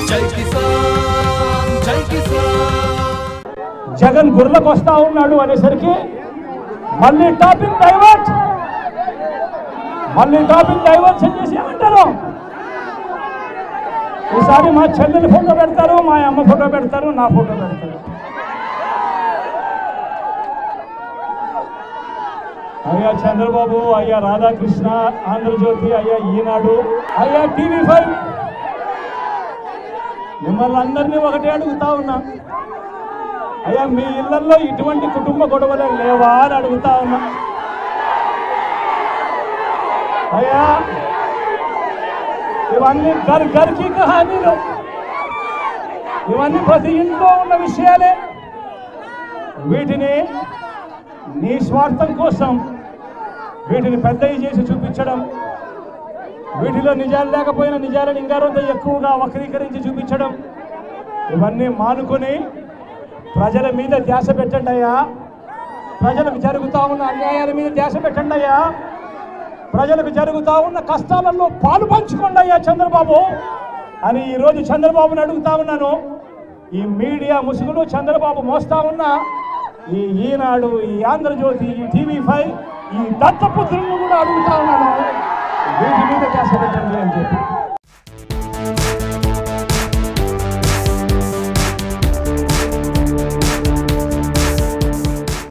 జై కిసాన్ జై కిసాన్ జగన్ గుర్లకు వస్తా ఉన్నాడు అనేసరికి మళ్ళీ టాపిక్ డైవర్ట్ మళ్ళీ టాపిక్ డైవర్ట్ చేసి ఏమంటారు ఈసారి మా చెల్లెలి ఫోటో పెడతారు మా అమ్మ ఫోటో పెడతారు నా ఫోటో పెడతారు అయ్యా చంద్రబాబు అయ్యా రాధాకృష్ణ ఆంధ్రజ్యోతి అయ్యా ఈనాడు అయ్యా టీవీ ఫైవ్ మిమ్మల్ని అందరినీ ఒకటే అడుగుతా ఉన్నా అయ్యా మీ ఇళ్లలో ఇటువంటి కుటుంబ గొడవలు లేవా అని అడుగుతా ఉన్నా అయ్యా ఇవన్నీ గర్ గర్కి కహానీలు ఇవన్నీ ప్రతి ఇంట్లో ఉన్న విషయాలే వీటిని నీ స్వార్థం కోసం వీటిని పెద్దవి చేసి చూపించడం వీటిలో నిజాలు లేకపోయినా నిజాలను ఇంకారంత ఎక్కువగా వక్రీకరించి చూపించడం ఇవన్నీ మానుకొని ప్రజల మీద ధ్యాస పెట్టండి అయ్యా ప్రజలకు జరుగుతా ఉన్న అన్యాయాల మీద ధ్యాస పెట్టండి అయ్యా ప్రజలకు జరుగుతా ఉన్న కష్టాలలో పాలు పంచుకోండి అయ్యా చంద్రబాబు అని ఈరోజు చంద్రబాబుని అడుగుతా ఉన్నాను ఈ మీడియా ముసుగులు చంద్రబాబు మోస్తా ఉన్న ఈ ఈనాడు ఈ ఆంధ్రజ్యోతి ఈ టీవీ ఫైవ్ ఈ దత్తపుత్రులను కూడా అడుగుతా ఉన్నాను వీటి మీద ధ్యాస పెట్టండి అని చెప్పి